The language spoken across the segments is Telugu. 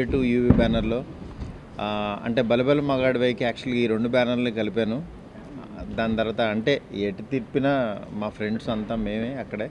టూ యూవీ బ్యానర్లో ఆ, అంటే బలబల మగాడివైకి యాక్చువల్గా ఈ రెండు బ్యానర్లు కలిపాను దాని తర్వాత అంటే ఎటు తిప్పినా మా ఫ్రెండ్స్ అంతా మేమే అక్కడే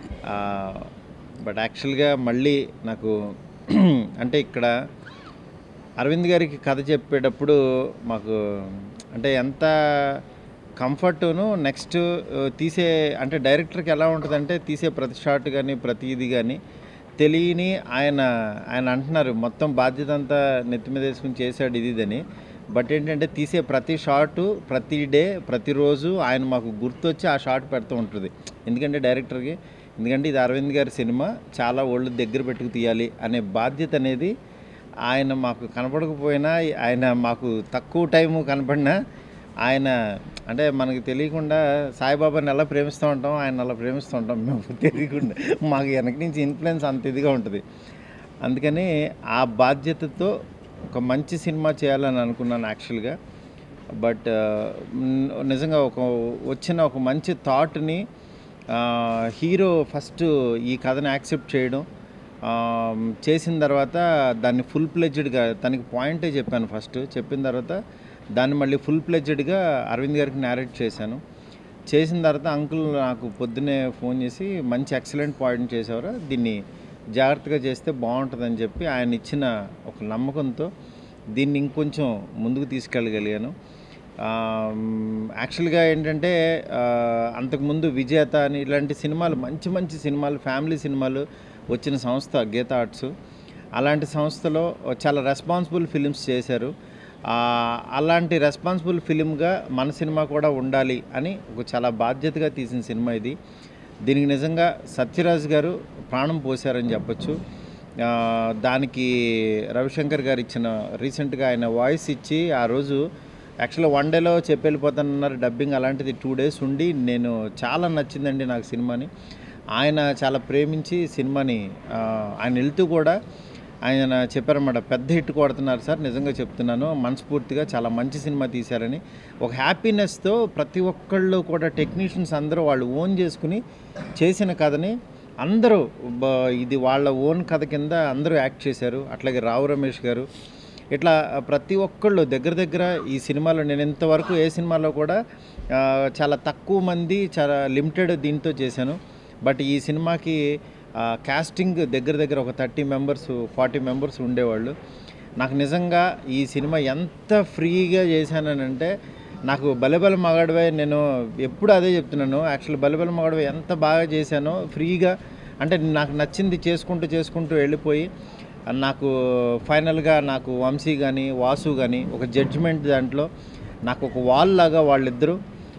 బట్ యాక్చువల్గా మళ్ళీ నాకు అంటే ఇక్కడ అరవింద్ గారికి కథ చెప్పేటప్పుడు మాకు అంటే ఎంత కంఫర్టును నెక్స్ట్ తీసే అంటే డైరెక్టర్కి ఎలా ఉంటుందంటే తీసే ప్రతి షాట్ కానీ ప్రతి ఇది కానీ తెలియని ఆయన ఆయన అంటున్నారు మొత్తం బాధ్యత అంతా నెత్తి మీద వేసుకుని చేశాడు ఇది ఇదని బట్ ఏంటంటే తీసే ప్రతి షాటు ప్రతి డే ప్రతిరోజు ఆయన మాకు గుర్తొచ్చి ఆ షాట్ పెడుతూ ఉంటుంది ఎందుకంటే డైరెక్టర్కి ఎందుకంటే ఇది అరవింద్ గారి సినిమా చాలా ఒళ్ళు దగ్గర పెట్టుకు తీయాలి అనే బాధ్యత అనేది ఆయన మాకు కనపడకపోయినా ఆయన మాకు తక్కువ టైము కనపడినా ఆయన అంటే మనకి తెలియకుండా సాయిబాబాని ఎలా ప్రేమిస్తూ ఉంటాం ఆయన అలా ప్రేమిస్తూ ఉంటాం మేము తెలియకుండా మాకు వెనక నుంచి ఇన్ఫ్లుయెన్స్ అంత ఇదిగా ఉంటుంది అందుకని ఆ బాధ్యతతో ఒక మంచి సినిమా చేయాలని అనుకున్నాను యాక్చువల్గా బట్ నిజంగా ఒక వచ్చిన ఒక మంచి థాట్ని హీరో ఫస్ట్ ఈ కథను యాక్సెప్ట్ చేయడం ఆ, చేసిన తర్వాత దాన్ని ఫుల్ ప్లెడ్జ్డ్గా తనకి పాయింటే చెప్పాను ఫస్ట్ చెప్పిన తర్వాత దాన్ని మళ్ళీ ఫుల్ ప్లెడ్జ్డ్గా అరవింద్ గారికి నేరేట్ చేశాను చేసిన తర్వాత అంకుల్ నాకు పొద్దున్నే ఫోన్ చేసి మంచి ఎక్సలెంట్ పాయింట్ చేసేవారు దీన్ని జాగ్రత్తగా చేస్తే బాగుంటుందని చెప్పి ఆయన ఇచ్చిన ఒక నమ్మకంతో దీన్ని ఇంకొంచెం ముందుకు తీసుకెళ్ళగలిగాను యాక్చువల్గా ఏంటంటే ఆ, అంతకుముందు విజేత అని ఇలాంటి సినిమాలు మంచి మంచి సినిమాలు ఫ్యామిలీ సినిమాలు వచ్చిన సంస్థ గీత ఆర్ట్స్ అలాంటి సంస్థలో చాలా రెస్పాన్సిబుల్ ఫిలిమ్స్ చేశారు ఆ, అలాంటి రెస్పాన్సిబుల్ ఫిలింగా మన సినిమా కూడా ఉండాలి అని ఒక చాలా బాధ్యతగా తీసిన సినిమా ఇది దీనికి నిజంగా సత్యరాజ్ గారు ప్రాణం పోశారని చెప్పొచ్చు ఆ, దానికి రవిశంకర్ గారు ఇచ్చిన రీసెంట్గా ఆయన వాయిస్ ఇచ్చి ఆ రోజు యాక్చువల్గా వన్ డేలో చెప్పి వెళ్ళిపోతానన్నారు డబ్బింగ్ అలాంటిది టూ డేస్ ఉండి నేను చాలా నచ్చిందండి నాకు సినిమాని ఆయన చాలా ప్రేమించి సినిమాని ఆ, ఆయన వెళ్తూ కూడా ఆయన చెప్పారన్నమాట పెద్ద హిట్ కొడుతున్నారు సార్ నిజంగా చెప్తున్నాను మనస్ఫూర్తిగా చాలా మంచి సినిమా తీశారని ఒక హ్యాపీనెస్తో ప్రతి ఒక్కళ్ళు కూడా టెక్నీషియన్స్ అందరూ వాళ్ళు ఓన్ చేసుకుని చేసిన కథని అందరూ బ- ఇది వాళ్ళ ఓన్ కథ కింద అందరూ యాక్ట్ చేశారు అట్లాగే రావు రమేష్ గారు ఇట్లా ప్రతి ఒక్కళ్ళు దగ్గర దగ్గర ఈ సినిమాలో నేను ఇంతవరకు ఏ సినిమాలో కూడా ఆ, చాలా తక్కువ మంది చాలా లిమిటెడ్ దీంతో చేశాను బట్ ఈ సినిమాకి ఆ, కాస్టింగ్ దగ్గర దగ్గర ఒక థర్టీ మెంబర్స్ ఫార్టీ మెంబర్స్ ఉండేవాళ్ళు నాకు నిజంగా ఈ సినిమా ఎంత ఫ్రీగా చేశానంటే నాకు బలబల మగాడివే నేను ఎప్పుడు అదే చెప్తున్నాను యాక్చువల్ బలబల మగాడివే ఎంత బాగా చేశానో ఫ్రీగా అంటే నాకు నచ్చింది చేసుకుంటూ చేసుకుంటూ వెళ్ళిపోయి నాకు ఫైనల్గా నాకు వంశీ కానీ వాసు కానీ ఒక జడ్జిమెంట్ దాంట్లో నాకు ఒక వాల్ లాగా వాళ్ళిద్దరూ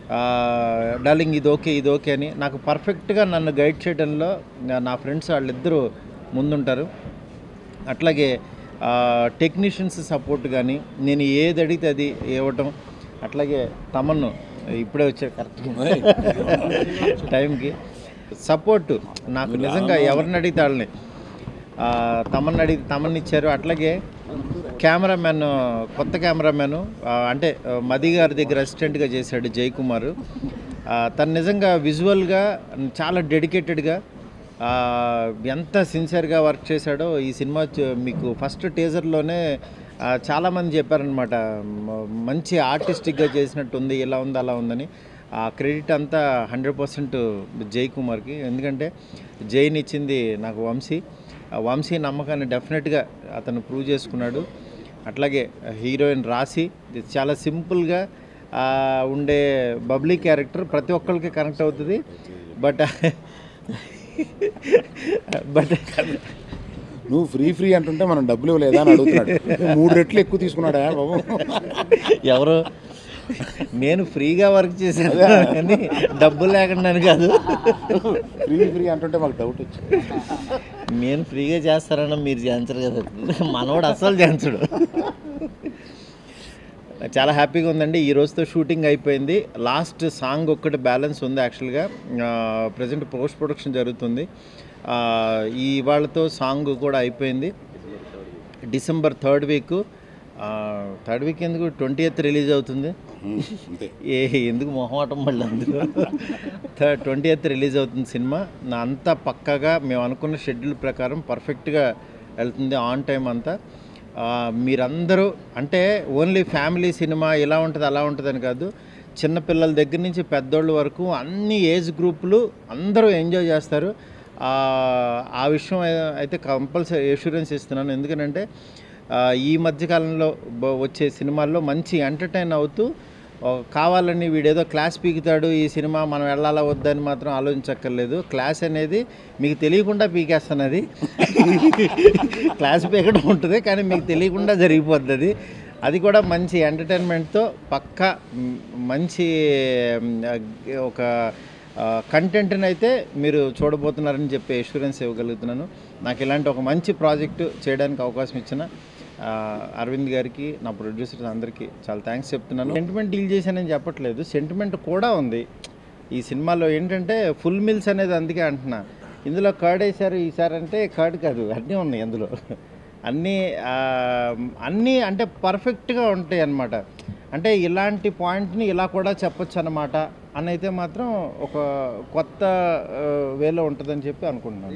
డార్లింగ్ ఇది ఓకే ఇది ఓకే అని నాకు పర్ఫెక్ట్గా నన్ను గైడ్ చేయడంలో నా- నా ఫ్రెండ్స్ వాళ్ళిద్దరూ ముందుంటారు అట్లాగే టెక్నీషియన్స్ సపోర్ట్ కానీ నేను ఏది అడిగితే అది ఇవ్వటం అట్లాగే తమన్ను ఇప్పుడే వచ్చాడు కరెక్ట్గా టైంకి సపోర్ట్ నాకు నిజంగా ఎవరిని అడిగితే వాళ్ళని ఆ, తమన్ అడిగి తమన్ ఇచ్చారు అట్లాగే కెమెరామ్యాన్ కొత్త కెమెరామ్యాన్ అంటే ఆ, మది గారి దగ్గర అసిస్టెంట్గా చేశాడు జై కుమార్ ఆ, తను నిజంగా విజువల్గా చాలా డెడికేటెడ్గా ఎంత సిన్సియర్గా వర్క్ చేశాడో ఈ సినిమా చ- మీకు ఫస్ట్ టీజర్లోనే చాలామంది చెప్పారనమాట మంచి ఆర్టిస్టిక్గా చేసినట్టు ఉంది ఇలా ఉంది అలా ఉందని ఆ క్రెడిట్ అంతా హండ్రెడ్ పర్సెంట్ జై కుమార్కి ఎందుకంటే జైని ఇచ్చింది నాకు వంశీ ఆ వంశీ నమ్మకాన్ని డెఫినెట్గా అతను ప్రూవ్ చేసుకున్నాడు అట్లాగే హీరోయిన్ రాశి ఇది చాలా సింపుల్గా ఆ, ఉండే బబ్లీ క్యారెక్టర్ ప్రతి ఒక్కరికి కనెక్ట్ అవుతుంది బట్ బట్ నువ్వు ఫ్రీ ఫ్రీ అంటుంటే మనం డబ్బులు ఇవ్వలేదా అని అడుగుతున్నాడు నువ్వు మూడు రెట్లు ఎక్కువ తీసుకున్నాడా బాబు ఎవరు నేను ఫ్రీగా వర్క్ చేశాను కానీ డబ్బులు లేకుండా అని కాదు ఫ్రీ ఫ్రీ అంటుంటే మాకు డౌట్ వచ్చింది నేను ఫ్రీగా చేస్తారన్న మీరు చేయించరు కదా మనవాడు అస్సలు చేయించడు చాలా హ్యాపీగా ఉందండి ఈ రోజుతో షూటింగ్ అయిపోయింది లాస్ట్ సాంగ్ ఒక్కటి బ్యాలెన్స్ ఉంది యాక్చువల్గా ప్రజెంట్ పోస్ట్ ప్రొడక్షన్ జరుగుతుంది ఆ, ఈ వాళ్ళతో సాంగ్ కూడా అయిపోయింది December third week third week ఎందుకు ట్వంటీ ఎయిత్ రిలీజ్ అవుతుంది అంతే ఏ ఎందుకు మొహమాటం మళ్ళీ అందుకు థర్డ్ ట్వంటీ ఎయిత్ రిలీజ్ అవుతుంది సినిమా నా అంతా పక్కగా మేము అనుకున్న షెడ్యూల్ ప్రకారం పర్ఫెక్ట్గా వెళ్తుంది ఆన్ టైం అంతా ఆ, మీరందరూ అంటే ఓన్లీ ఫ్యామిలీ సినిమా ఇలా ఉంటుంది అలా ఉంటుందని కాదు చిన్నపిల్లల దగ్గర నుంచి పెద్దోళ్ళ వరకు అన్ని ఏజ్ గ్రూపులు అందరూ ఎంజాయ్ చేస్తారు ఆ, ఆ విషయం అయి- అయితే కంపల్సరీ ఎష్యూరెన్స్ ఇస్తున్నాను ఎందుకంటే ఆ, ఈ మధ్యకాలంలో బ- వచ్చే సినిమాల్లో మంచి ఎంటర్టైన్ అవుతూ ఓ, కావాలని వీడేదో క్లాస్ పీకుతాడు ఈ సినిమా మనం వెళ్ళాలా వద్దని మాత్రం ఆలోచించక్కర్లేదు క్లాస్ అనేది మీకు తెలియకుండా పీకేస్తున్నది క్లాస్ పీకడం ఉంటుంది కానీ మీకు తెలియకుండా జరిగిపోద్ది అది అది కూడా మంచి ఎంటర్టైన్మెంట్తో పక్క మ్, మంచి మ్, ఒక కంటెంట్ని అయితే మీరు చూడబోతున్నారని చెప్పి ఎష్యూరెన్స్ ఇవ్వగలుగుతున్నాను నాకు ఇలాంటి ఒక మంచి ప్రాజెక్టు చేయడానికి అవకాశం ఇచ్చిన ఆ, అరవింద్ గారికి నా ప్రొడ్యూసర్స్ అందరికీ చాలా థ్యాంక్స్ చెప్తున్నాను సెంటిమెంట్ డీల్ చేశానని చెప్పట్లేదు సెంటిమెంట్ కూడా ఉంది ఈ సినిమాలో ఏంటంటే ఫుల్ మిల్స్ అనేది అందుకే అంటున్నా ఇందులో కర్డ్ వేశారు ఈసారి అంటే కర్డ్ కాదు అన్నీ ఉన్నాయి అందులో అన్నీ ఆ, అన్నీ అంటే పర్ఫెక్ట్గా ఉంటాయి అన్నమాట అంటే ఇలాంటి పాయింట్ని ఇలా కూడా చెప్పొచ్చు అన్నమాట అని అయితే మాత్రం ఒక కొత్త ఆ, వేలో ఉంటుందని చెప్పి అనుకుంటున్నాను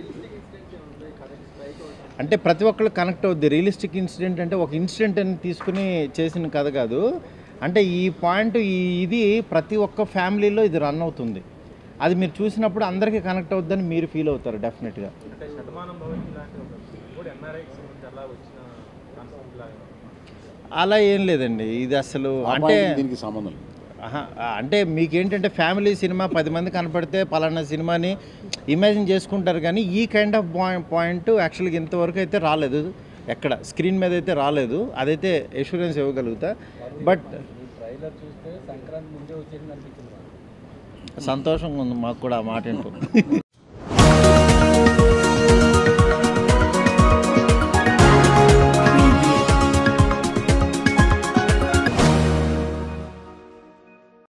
అంటే ప్రతి ఒక్కళ్ళు కనెక్ట్ అవుద్ది రియలిస్టిక్ ఇన్సిడెంట్ అంటే ఒక ఇన్సిడెంట్ అని తీసుకుని చేసిన కథ కాదు అంటే ఈ పాయింట్ ఈ ఇది ప్రతి ఒక్క ఫ్యామిలీలో ఇది రన్ అవుతుంది అది మీరు చూసినప్పుడు అందరికీ కనెక్ట్ అవుద్దని మీరు ఫీల్ అవుతారు డెఫినెట్గా అంటే శతమానం భవతి లాంటి ఒక కూడా ఎన్ఆర్ఐకి సంబంధించి అలా వచ్చిన కాన్సెప్ట్ లాగా అలా ఏం లేదండి ఇది అసలు ఆ అంటే పాయింట్కి దీనికి సంబంధం లేదు ఆహా, అంటే మీకేంటంటే ఫ్యామిలీ సినిమా పది మంది కనపడితే పలానా సినిమాని ఇమాజిన్ చేసుకుంటారు కానీ ఈ కైండ్ ఆఫ్ పాయింట్ యాక్చువల్గా ఇంతవరకు అయితే రాలేదు ఎక్కడ స్క్రీన్ మీద అయితే రాలేదు అదైతే ఎష్యూరెన్స్ ఇవ్వగలుగుతా బట్ ట్రైలర్ చూస్తే సంక్రాంతి ముందే వచ్చేసింది అనిపించింది సంతోషంగా ఉంది మాకు కూడా ఆ మాట వింటూ